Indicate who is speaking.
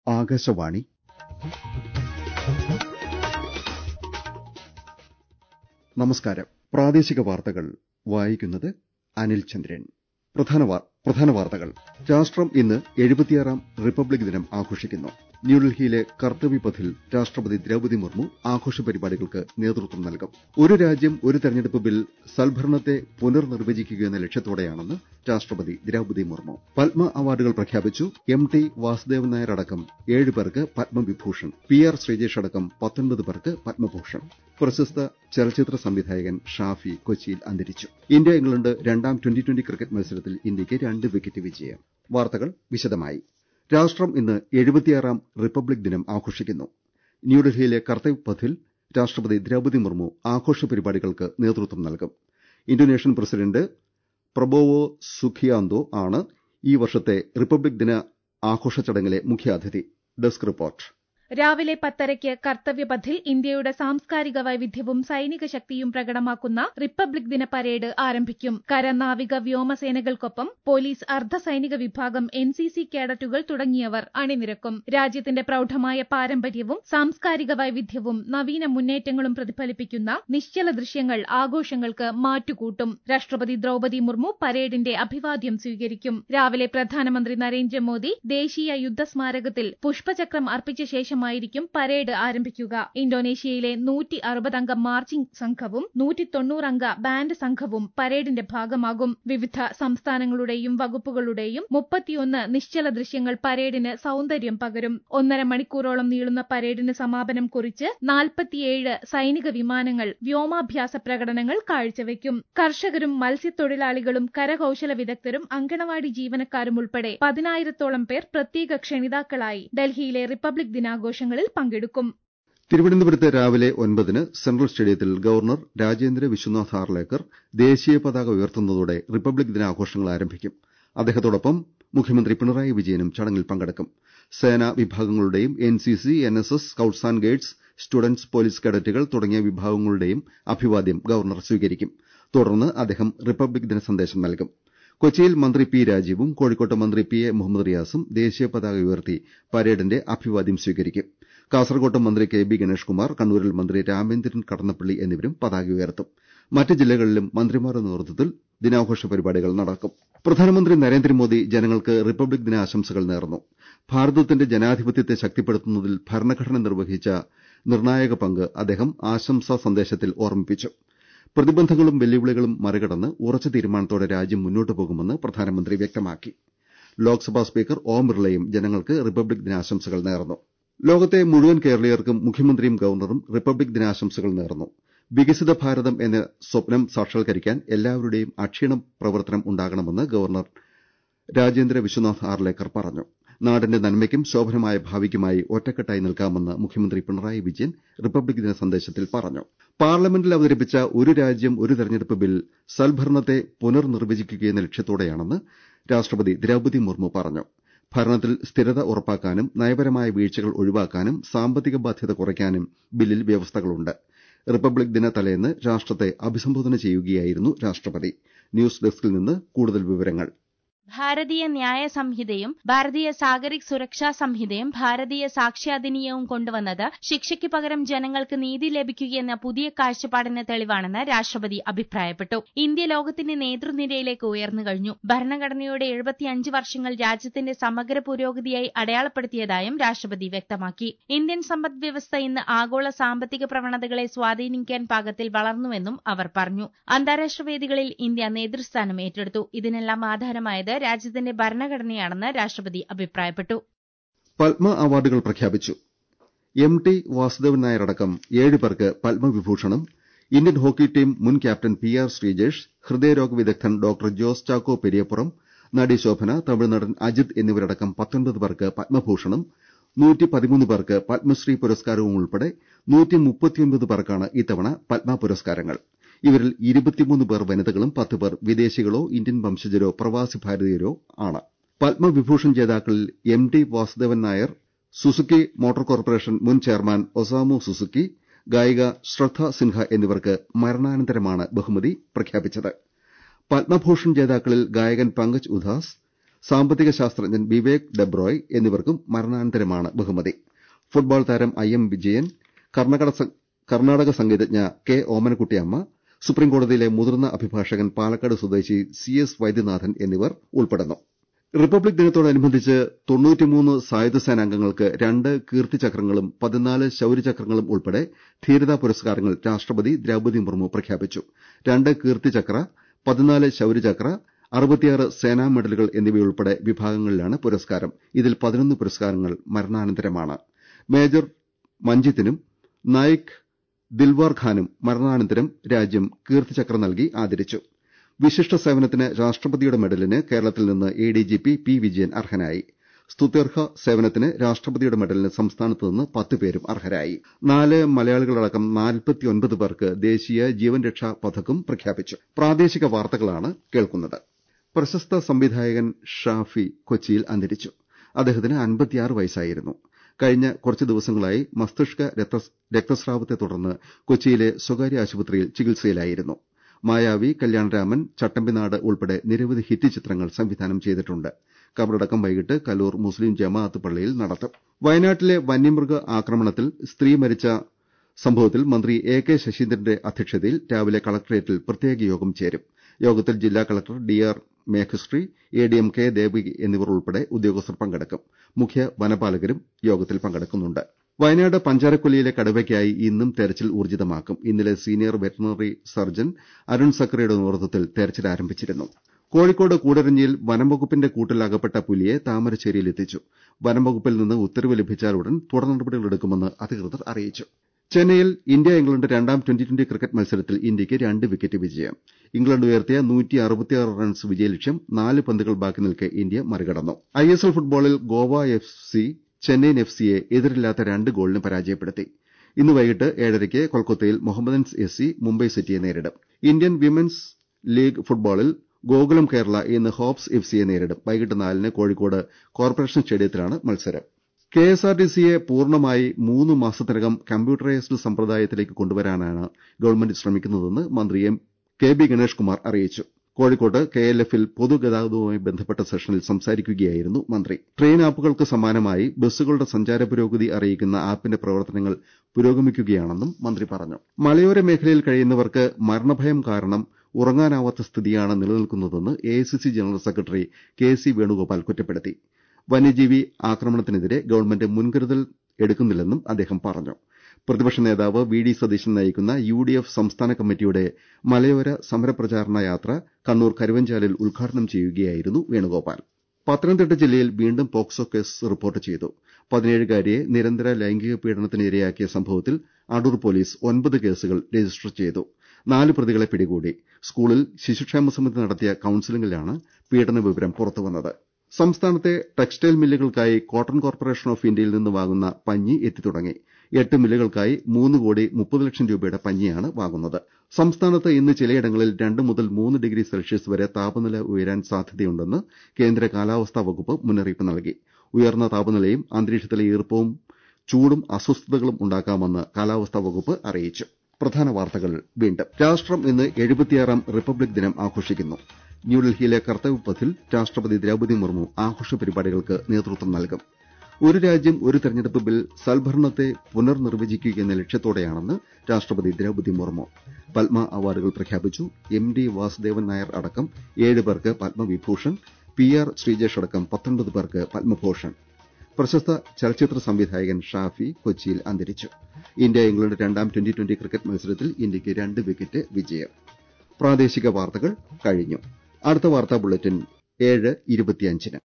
Speaker 1: ആകാശവാണി നമസ്കാരം പ്രാദേശിക വാർത്തകൾ വായിക്കുന്നത് അനിൽ ചന്ദ്രൻ പ്രധാന പ്രധാന വാർത്തകൾ രാഷ്ട്രം ഇന്ന് എഴുപത്തിയാറാം റിപ്പബ്ലിക് ദിനം ആഘോഷിക്കുന്നു ന്യൂഡൽഹിയിലെ കർത്തവ്യപഥിൽ രാഷ്ട്രപതി ദ്രൌപതി മുർമു ആഘോഷ പരിപാടികൾക്ക് നേതൃത്വം നൽകും ഒരു രാജ്യം ഒരു തെരഞ്ഞെടുപ്പ് ബിൽ സൽഭരണത്തെ പുനർനിർവചിക്കുകയെന്ന ലക്ഷ്യത്തോടെയാണെന്ന് രാഷ്ട്രപതി ദ്രൌപതി മുർമു പത്മ അവാർഡുകൾ പ്രഖ്യാപിച്ചു എം ടി വാസുദേവൻ നായർ അടക്കം ഏഴ് പേർക്ക് പത്മവിഭൂഷൺ പി ആർ ശ്രീജേഷ് അടക്കം പത്തൊൻപത് പേർക്ക് പത്മഭൂഷൺ പ്രശസ്ത ചലച്ചിത്ര സംവിധായകൻ ഷാഫി കൊച്ചിയിൽ അന്തരിച്ചു ഇന്ത്യ ഇംഗ്ലണ്ട് രണ്ടാം ട്വന്റി ട്വന്റി ക്രിക്കറ്റ് മത്സരത്തിൽ ഇന്ത്യയ്ക്ക് രണ്ട് വിക്കറ്റ് വിജയം വാർത്തകൾ വിശദമായി രാഷ്ട്രം ഇന്ന് എഴുപത്തിയാറാം റിപ്പബ്ലിക് ദിനം ആഘോഷിക്കുന്നു ന്യൂഡൽഹിയിലെ കർത്തവ്യ പഥിൽ രാഷ്ട്രപതി ദ്രൌപതി മുർമു ആഘോഷ പരിപാടികൾക്ക് നേതൃത്വം നൽകും ഇന്തോനേഷ്യൻ പ്രസിഡന്റ് പ്രബോവോ സുഖിയാന്തോ ആണ് ഈ വർഷത്തെ റിപ്പബ്ലിക് ദിന ആഘോഷ ചടങ്ങിലെ മുഖ്യാതിഥി ഡെസ്ക് റിപ്പോർട്ട്
Speaker 2: രാവിലെ പത്തരയ്ക്ക് കർത്തവ്യപഥിൽ ഇന്ത്യയുടെ സാംസ്കാരിക വൈവിധ്യവും സൈനിക ശക്തിയും പ്രകടമാക്കുന്ന റിപ്പബ്ലിക് ദിന പരേഡ് ആരംഭിക്കും കരനാവിക വ്യോമസേനകൾക്കൊപ്പം പോലീസ് അർദ്ധസൈനിക വിഭാഗം എൻ സി സി കേഡറ്റുകൾ തുടങ്ങിയവർ അണിനിരക്കും രാജ്യത്തിന്റെ പ്രൌഢമായ പാരമ്പര്യവും സാംസ്കാരിക വൈവിധ്യവും നവീന മുന്നേറ്റങ്ങളും പ്രതിഫലിപ്പിക്കുന്ന നിശ്ചല ദൃശ്യങ്ങൾ ആഘോഷങ്ങൾക്ക് മാറ്റുകൂട്ടും രാഷ്ട്രപതി ദ്രൌപതി മുർമു പരേഡിന്റെ അഭിവാദ്യം സ്വീകരിക്കും രാവിലെ പ്രധാനമന്ത്രി നരേന്ദ്രമോദി ദേശീയ യുദ്ധസ്മാരകത്തിൽ പുഷ്പചക്രം അർപ്പിച്ച ശേഷമായിരിക്കും പരേഡ് ആരംഭിക്കുക ഇന്തോനേഷ്യയിലെ നൂറ്റി അറുപതംഗ മാർച്ചിംഗ് സംഘവും നൂറ്റി തൊണ്ണൂറംഗ ബാൻഡ് സംഘവും പരേഡിന്റെ ഭാഗമാകും വിവിധ സംസ്ഥാനങ്ങളുടെയും വകുപ്പുകളുടെയും മുപ്പത്തിയൊന്ന് നിശ്ചല ദൃശ്യങ്ങൾ പരേഡിന് സൌന്ദര്യം പകരും ഒന്നര മണിക്കൂറോളം നീളുന്ന പരേഡിന് സമാപനം കുറിച്ച് നാൽപ്പത്തിയേഴ് സൈനിക വിമാനങ്ങൾ വ്യോമാഭ്യാസ പ്രകടനങ്ങൾ കാഴ്ചവെക്കും കർഷകരും മത്സ്യത്തൊഴിലാളികളും കരകൌശല വിദഗ്ധരും അങ്കണവാടി ജീവനക്കാരും ഉൾപ്പെടെ പതിനായിരത്തോളം പേർ പ്രത്യേക ക്ഷണിതാക്കളായി ഡൽഹിയിലെ റിപ്പബ്ലിക് ദിനാഘോഷങ്ങളിൽ പങ്കെടുക്കും
Speaker 1: തിരുവനന്തപുരത്ത് രാവിലെ ഒൻപതിന് സെൻട്രൽ സ്റ്റേഡിയത്തിൽ ഗവർണർ രാജേന്ദ്ര വിശ്വനാഥ് ഹാർലേക്കർ ദേശീയ പതാക ഉയർത്തുന്നതോടെ റിപ്പബ്ലിക് ദിനാഘോഷങ്ങൾ ആരംഭിക്കും അദ്ദേഹത്തോടൊപ്പം മുഖ്യമന്ത്രി പിണറായി വിജയനും ചടങ്ങിൽ പങ്കെടുക്കും സേനാ വിഭാഗങ്ങളുടെയും NCC NSS scouts and guides students police കേഡറ്റുകൾ തുടങ്ങിയ വിഭാഗങ്ങളുടെയും അഭിവാദ്യം ഗവർണർ സ്വീകരിക്കും തുടർന്ന് അദ്ദേഹം റിപ്പബ്ലിക് ദിന സന്ദേശം നൽകും കൊച്ചിയിൽ മന്ത്രി പി രാജീവും കോഴിക്കോട്ട് മന്ത്രി പി എ മുഹമ്മദ് റിയാസും ദേശീയ പതാക ഉയർത്തി പരേഡിന്റെ അഭിവാദ്യം സ്വീകരിക്കും കാസർകോട്ട് മന്ത്രി കെ ബി ഗണേഷ് കുമാർ കണ്ണൂരിൽ മന്ത്രി രാമേന്ദ്രൻ കടന്നപ്പള്ളി എന്നിവരും പതാക ഉയർത്തും മറ്റ് ജില്ലകളിലും മന്ത്രിമാരുടെ നേതൃത്വത്തിൽ ദിനാഘോഷ പരിപാടികൾ നടക്കും പ്രധാനമന്ത്രി നരേന്ദ്രമോദി ജനങ്ങൾക്ക് റിപ്പബ്ലിക് ദിന ആശംസകൾ നേർന്നു ഭാരതത്തിന്റെ ജനാധിപത്യത്തെ ശക്തിപ്പെടുത്തുന്നതിൽ ഭരണഘടന നിർവഹിച്ച നിർണായക പങ്ക് അദ്ദേഹം ആശംസാ സന്ദേശത്തിൽ ഓർമ്മിപ്പിച്ചു പ്രതിബന്ധങ്ങളും വെല്ലുവിളികളും മറികടന്ന് ഉറച്ച തീരുമാനത്തോടെ രാജ്യം മുന്നോട്ടു പോകുമെന്ന് പ്രധാനമന്ത്രി വ്യക്തമാക്കി ലോക്സഭാ സ്പീക്കർ ഓം ബിർളയും ജനങ്ങൾക്ക് റിപ്പബ്ലിക് ദിനാശംസകൾ നേർന്നു ലോകത്തെ മുഴുവൻ കേരളീയർക്കും മുഖ്യമന്ത്രിയും ഗവർണറും റിപ്പബ്ലിക് ദിനാശംസകൾ നേർന്നു വികസിത ഭാരതം എന്ന സ്വപ്നം സാക്ഷാത്കരിക്കാൻ എല്ലാവരുടെയും അക്ഷീണ പ്രവർത്തനം ഉണ്ടാകണമെന്ന് ഗവർണർ രാജേന്ദ്ര വിശ്വനാഥ് ഹാർലേക്കർ പറഞ്ഞു നാടിന്റെ നന്മയ്ക്കും ശോഭനമായ ഭാവിക്കുമായി ഒറ്റക്കെട്ടായി നിൽക്കാമെന്ന് മുഖ്യമന്ത്രി പിണറായി വിജയൻ റിപ്പബ്ലിക് ദിന സന്ദേശത്തിൽ പറഞ്ഞു പാർലമെന്റിൽ അവതരിപ്പിച്ച ഒരു രാജ്യം ഒരു തെരഞ്ഞെടുപ്പ് ബിൽ സൽഭരണത്തെ പുനർനിർവചിക്കുകയെന്ന ലക്ഷ്യത്തോടെയാണെന്ന് രാഷ്ട്രപതി ദ്രൌപതി മുർമു പറഞ്ഞു ഭരണത്തിൽ സ്ഥിരത ഉറപ്പാക്കാനും നയപരമായ വീഴ്ചകൾ ഒഴിവാക്കാനും സാമ്പത്തിക ബാധ്യത കുറയ്ക്കാനും ബില്ലിൽ വ്യവസ്ഥകളുണ്ട് റിപ്പബ്ലിക് ദിന തലേന്ന് രാഷ്ട്രത്തെ അഭിസംബോധന ചെയ്യുകയായിരുന്നു രാഷ്ട്രപതി ന്യൂസ് ഡെസ്കിൽ നിന്ന് കൂടുതൽ വിവരങ്ങൾ
Speaker 3: ഭാരതീയ ന്യായ സംഹിതയും ഭാരതീയ സാഗരിക് സുരക്ഷാ സംഹിതയും ഭാരതീയ സാക്ഷ്യാധിനിയവും കൊണ്ടുവന്നത് ശിക്ഷയ്ക്ക് പകരം ജനങ്ങൾക്ക് നീതി ലഭിക്കുകയെന്ന പുതിയ കാഴ്ചപ്പാടിന് തെളിവാണെന്ന് രാഷ്ട്രപതി അഭിപ്രായപ്പെട്ടു ഇന്ത്യ ലോകത്തിന്റെ നേതൃനിരയിലേക്ക് ഉയർന്നു കഴിഞ്ഞു ഭരണഘടനയുടെ എഴുപത്തിയഞ്ച് വർഷങ്ങൾ രാജ്യത്തിന്റെ സമഗ്ര പുരോഗതിയായി അടയാളപ്പെടുത്തിയതായും രാഷ്ട്രപതി വ്യക്തമാക്കി ഇന്ത്യൻ സമ്പദ് വ്യവസ്ഥ ഇന്ന് ആഗോള സാമ്പത്തിക പ്രവണതകളെ സ്വാധീനിക്കാൻ പാകത്തിൽ വളർന്നുവെന്നും അവർ പറഞ്ഞു അന്താരാഷ്ട്ര വേദികളിൽ ഇന്ത്യ നേതൃസ്ഥാനം ഏറ്റെടുത്തു ഇതിനെല്ലാം ആധാരമായത് രാജ്യത്തിന്റെ ഭരണഘടനയാണെന്ന് രാഷ്ട്രപതി അഭിപ്രായപ്പെട്ടു
Speaker 1: പത്മ അവാർഡുകൾ പ്രഖ്യാപിച്ചു എം ടി വാസുദേവൻ നായർ അടക്കം ഏഴ് പേർക്ക് പത്മവിഭൂഷണും ഇന്ത്യൻ ഹോക്കി ടീം മുൻ ക്യാപ്റ്റൻ പി ആർ ശ്രീജേഷ് ഹൃദയരോഗ വിദഗ്ധൻ ഡോക്ടർ ജോസ് ചാക്കോ പെരിയപ്പുറം നടി ശോഭന തമിഴ്നടൻ അജിത് എന്നിവരടക്കം പത്തൊൻപത് പേർക്ക് പത്മഭൂഷണും നൂറ്റി പതിമൂന്ന് പേർക്ക് പത്മശ്രീ പുരസ്കാരവും ഉൾപ്പെടെ നൂറ്റി മുപ്പത്തിയൊൻപത് പേർക്കാണ് ഇത്തവണ പത്മ പുരസ്കാരങ്ങൾ ഇവരിൽ ഇരുപത്തിമൂന്ന് പേർ വനിതകളും പത്ത് പേർ വിദേശികളോ ഇന്ത്യൻ വംശജരോ പ്രവാസി ഭാരതീയരോ ആണ് പത്മവിഭൂഷൺ ജേതാക്കളിൽ M T Vasudevan Nair Suzuki motor corporation മുൻ ചെയർമാൻ ഒസാമു സുസുക്കി ഗായിക ശ്രദ്ധ സിൻഹ എന്നിവർക്ക് മരണാനന്തരമാണ് ബഹുമതി പ്രഖ്യാപിച്ചത് പത്മഭൂഷൺ ജേതാക്കളിൽ ഗായകൻ പങ്കജ് ഉധാസ് സാമ്പത്തിക ശാസ്ത്രജ്ഞൻ വിവേക് ഡെബ്രോയ് എന്നിവർക്കും മരണാനന്തരമാണ് ബഹുമതി ഫുട്ബോൾ താരം ഐ എം വിജയൻ കർണാടക സംഗീതജ്ഞ കെ ഓമനക്കുട്ടിയമ്മ സുപ്രീംകോടതിയിലെ മുതിർന്ന അഭിഭാഷകൻ പാലക്കാട് സ്വദേശി സി എസ് വൈദ്യനാഥൻ എന്നിവർ ഉൾപ്പെടുന്നു റിപ്പബ്ലിക് ദിനത്തോടനുബന്ധിച്ച് തൊണ്ണൂറ്റിമൂന്ന് സായുധ സേനാംഗങ്ങൾക്ക് രണ്ട് കീർത്തിചക്രങ്ങളും പതിനാല് ശൌര്യചക്രങ്ങളും ഉൾപ്പെടെ ധീരതാ പുരസ്കാരങ്ങൾ രാഷ്ട്രപതി ദ്രൌപദി മുർമു പ്രഖ്യാപിച്ചു രണ്ട് കീർത്തിചക്ര പതിനാല് ശൌര്യചക്ര അറുപത്തിയാറ് സേനാ മെഡലുകൾ എന്നിവയുൾപ്പെടെ വിഭാഗങ്ങളിലാണ് പുരസ്കാരം ഇതിൽ പതിനൊന്ന് പുരസ്കാരങ്ങൾ മരണാനന്തരമാണ് മേജർ മഞ്ജിത്തിനും നായിക് ദിൽവാർ ഖാനും മരണാനന്തരം രാജ്യം കീർത്തിചക്ര നൽകി ആദരിച്ചു വിശിഷ്ട സേവനത്തിന് രാഷ്ട്രപതിയുടെ മെഡലിന് കേരളത്തിൽ നിന്ന് എഡിജിപി പി വിജയൻ അർഹനായി സ്തുത്യർഹ സേവനത്തിന് രാഷ്ട്രപതിയുടെ മെഡലിന് സംസ്ഥാനത്ത് നിന്ന് പത്ത് പേരും അർഹരായി നാല് മലയാളികളടക്കം നാൽപ്പത്തിയൊൻപത് പേർക്ക് ദേശീയ ജീവൻ രക്ഷാ പഥക്കും പ്രഖ്യാപിച്ചു പ്രാദേശിക വാർത്തകളാണ് കേൾക്കുന്നത് പ്രശസ്ത സംവിധായകൻ ഷാഫി കൊച്ചിയിൽ അന്തരിച്ചു അദ്ദേഹത്തിന് അൻപത്തിയാറ് വയസ്സായിരുന്നു കഴിഞ്ഞ കുറച്ച് ദിവസങ്ങളായി മസ്തിഷ്ക രക്തസ്രാവത്തെ തുടർന്ന് കൊച്ചിയിലെ സ്വകാര്യ ആശുപത്രിയിൽ ചികിത്സയിലായിരുന്നു മായാവി കല്യാണരാമൻ ചട്ടമ്പിനാട് ഉൾപ്പെടെ നിരവധി ഹിറ്റ് ചിത്രങ്ങൾ സംവിധാനം ചെയ്തിട്ടുണ്ട് കബറടക്കം വൈകിട്ട് കലൂർ മുസ്ലിം ജമാഅത്ത് പള്ളിയിൽ നടത്തും വയനാട്ടിലെ വന്യമൃഗ ആക്രമണത്തിൽ സ്ത്രീ മരിച്ച സംഭവത്തിൽ മന്ത്രി എ കെ ശശീന്ദ്രന്റെ അധ്യക്ഷതയിൽ രാവിലെ കളക്ടറേറ്റിൽ പ്രത്യേക യോഗം ചേരും യോഗത്തിൽ ജില്ലാ collector D R Meghashree A D M K Devaki എന്നിവർ ഉൾപ്പെടെ ഉദ്യോഗസ്ഥർ പങ്കെടുക്കും മുഖ്യ വനപാലകരും യോഗത്തിൽ പങ്കെടുക്കുന്നുണ്ട് വയനാട് പഞ്ചാരക്കൊല്ലിയിലെ കടുവയ്ക്കായി ഇന്നും തെരച്ചിൽ ഊർജിതമാക്കും ഇന്നലെ സീനിയർ വെറ്ററിനറി സർജൻ അരുൺ സക്രയുടെ നേതൃത്വത്തിൽ തെരച്ചിൽ ആരംഭിച്ചിരുന്നു കോഴിക്കോട് കൂടരഞ്ഞിയിൽ വനംവകുപ്പിന്റെ കൂട്ടിൽ അകപ്പെട്ട പുലിയെ താമരശ്ശേരിയിൽ എത്തിച്ചു വനംവകുപ്പിൽ നിന്ന് ഉത്തരവ് ലഭിച്ചാലുടൻ തുടർ നടപടികളെടുക്കുമെന്ന് അധികൃതർ അറിയിച്ചു ചെന്നൈയിൽ ഇന്ത്യ ഇംഗ്ലണ്ട് രണ്ടാം ട്വന്റി ട്വന്റി ക്രിക്കറ്റ് മത്സരത്തിൽ ഇന്ത്യയ്ക്ക് രണ്ട് വിക്കറ്റ് വിജയം ഇംഗ്ലണ്ട് ഉയർത്തിയ റൺസ് വിജയലക്ഷ്യം നാല് പന്തുകൾ ബാക്കി നിൽക്കെ ഇന്ത്യ മറികടന്നു ഐഎസ്എൽ ഫുട്ബോളിൽ Goa F C Chennaiyin F സിയെ എതിരില്ലാത്ത രണ്ട് ഗോളിന് പരാജയപ്പെടുത്തി ഇന്ന് വൈകിട്ട് ഏഴരയ്ക്ക് കൊൽക്കത്തയിൽ മുഹമ്മദൻസ് എസ് സി മുംബൈ സിറ്റിയെ നേരിടും ഇന്ത്യൻ വിമൻസ് ലീഗ് ഫുട്ബോളിൽ ഗോകുലം കേരള ഇന്ന് ഹോപ്സ് എഫ് സിയെ നേരിടും വൈകിട്ട് നാലിന് കോഴിക്കോട് കോർപ്പറേഷൻ സ്റ്റേഡിയത്തിലാണ് മത്സരം കെഎസ്ആർടിസിയെ പൂർണ്ണമായി മൂന്ന് മാസത്തിനകം കമ്പ്യൂട്ടറൈസ്ഡ് സമ്പ്രദായത്തിലേക്ക് കൊണ്ടുവരാനാണ് ഗവൺമെന്റ് ശ്രമിക്കുന്നതെന്ന് മന്ത്രി M K B Ganesh Kumar അറിയിച്ചു കോഴിക്കോട്ട് കെഎൽഎഫിൽ പൊതുഗതാഗതവുമായി ബന്ധപ്പെട്ട സെഷനിൽ സംസാരിക്കുകയായിരുന്നു മന്ത്രി ട്രെയിൻ ആപ്പുകൾക്ക് സമാനമായി ബസ്സുകളുടെ സഞ്ചാര പുരോഗതി അറിയിക്കുന്ന ആപ്പിന്റെ പ്രവർത്തനങ്ങൾ പുരോഗമിക്കുകയാണെന്നും മന്ത്രി പറഞ്ഞു മലയോര മേഖലയിൽ കഴിയുന്നവർക്ക് മരണഭയം കാരണം ഉറങ്ങാനാവാത്ത സ്ഥിതിയാണ് നിലനിൽക്കുന്നതെന്ന് AICC general secretary K C Venugopal കുറ്റപ്പെടുത്തി വന്യജീവി ആക്രമണത്തിനെതിരെ ഗവൺമെന്റ് മുൻകരുതൽ എടുക്കുന്നില്ലെന്നും അദ്ദേഹം പറഞ്ഞു പ്രതിപക്ഷ നേതാവ് വി ഡി സതീശൻ നയിക്കുന്ന യു ഡി എഫ് സംസ്ഥാന കമ്മിറ്റിയുടെ മലയോര സമരപ്രചാരണ യാത്ര കണ്ണൂർ കരുവഞ്ചാലിൽ ഉദ്ഘാടനം ചെയ്യുകയായിരുന്നു വേണുഗോപാൽ പത്തനംതിട്ട ജില്ലയിൽ വീണ്ടും പോക്സോ കേസ് റിപ്പോർട്ട് ചെയ്തു പതിനേഴുകാരിയെ നിരന്തര ലൈംഗിക പീഡനത്തിന് ഇരയാക്കിയ സംഭവത്തിൽ അടൂർ പോലീസ് ഒൻപത് കേസുകൾ രജിസ്റ്റർ ചെയ്തു നാല് പ്രതികളെ പിടികൂടി സ്കൂളിൽ ശിശുക്ഷേമ സമിതി നടത്തിയ കൌൺസിലിംഗിലാണ് പീഡന വിവരം പുറത്തുവന്നത് സംസ്ഥാനത്തെ ടെക്സ്റ്റൈൽ മില്ലുകൾക്കായി കോട്ടൺ കോർപ്പറേഷൻ ഓഫ് ഇന്ത്യയിൽ നിന്ന് വാങ്ങുന്ന പഞ്ഞി എത്തിത്തുടങ്ങി എട്ട് മില്ലുകൾക്കായി മൂന്ന് കോടി മുപ്പത് ലക്ഷം രൂപയുടെ പഞ്ഞിയാണ് വാങ്ങുന്നത് സംസ്ഥാനത്ത് ഇന്ന് ചിലയിടങ്ങളിൽ രണ്ട് മുതൽ മൂന്ന് ഡിഗ്രി സെൽഷ്യസ് വരെ താപനില ഉയരാൻ സാധ്യതയുണ്ടെന്ന് കേന്ദ്ര കാലാവസ്ഥാ വകുപ്പ് മുന്നറിയിപ്പ് നൽകി ഉയർന്ന താപനിലയും അന്തരീക്ഷത്തിലെ ഈർപ്പവും ചൂടും അസ്വസ്ഥതകളും ഉണ്ടാക്കാമെന്ന് കാലാവസ്ഥാ വകുപ്പ് അറിയിച്ചു പ്രധാന വാർത്തകൾ വീണ്ടും രാഷ്ട്രം ഇന്ന് എഴുപത്തിയാറാം റിപ്പബ്ലിക് ദിനം ആഘോഷിക്കുന്നു ന്യൂഡൽഹിയിലെ കർത്തവ്യപഥിൽ രാഷ്ട്രപതി ദ്രൌപദി മുർമു ആഘോഷ പരിപാടികൾക്ക് നേതൃത്വം നൽകും ഒരു രാജ്യം ഒരു തെരഞ്ഞെടുപ്പ് ബിൽ സൽഭരണത്തെ പുനർനിർവചിക്കുകയെന്ന ലക്ഷ്യത്തോടെയാണെന്ന് രാഷ്ട്രപതി ദ്രൌപദി മുർമു പത്മ അവാർഡുകൾ പ്രഖ്യാപിച്ചു എം ഡി വാസുദേവൻ നായർ അടക്കം ഏഴ് പേർക്ക് പത്മവിഭൂഷൺ പി ആർ ശ്രീജേഷ് അടക്കം പത്തൊൻപത് പേർക്ക് പത്മഭൂഷൺ പ്രശസ്ത ചലച്ചിത്ര സംവിധായകൻ ഷാഫി കൊച്ചിയിൽ അന്തരിച്ചു ഇന്ത്യ ഇംഗ്ലണ്ട് രണ്ടാം ട്വന്റി ട്വന്റി ക്രിക്കറ്റ് മത്സരത്തിൽ ഇന്ത്യയ്ക്ക് രണ്ട് വിക്കറ്റ് വിജയം പ്രാദേശിക വാർത്തകൾ കഴിഞ്ഞു അടുത്ത വാർത്താ ബുള്ളറ്റിൻ ഏഴ് ഇരുപത്തിയഞ്ചിന്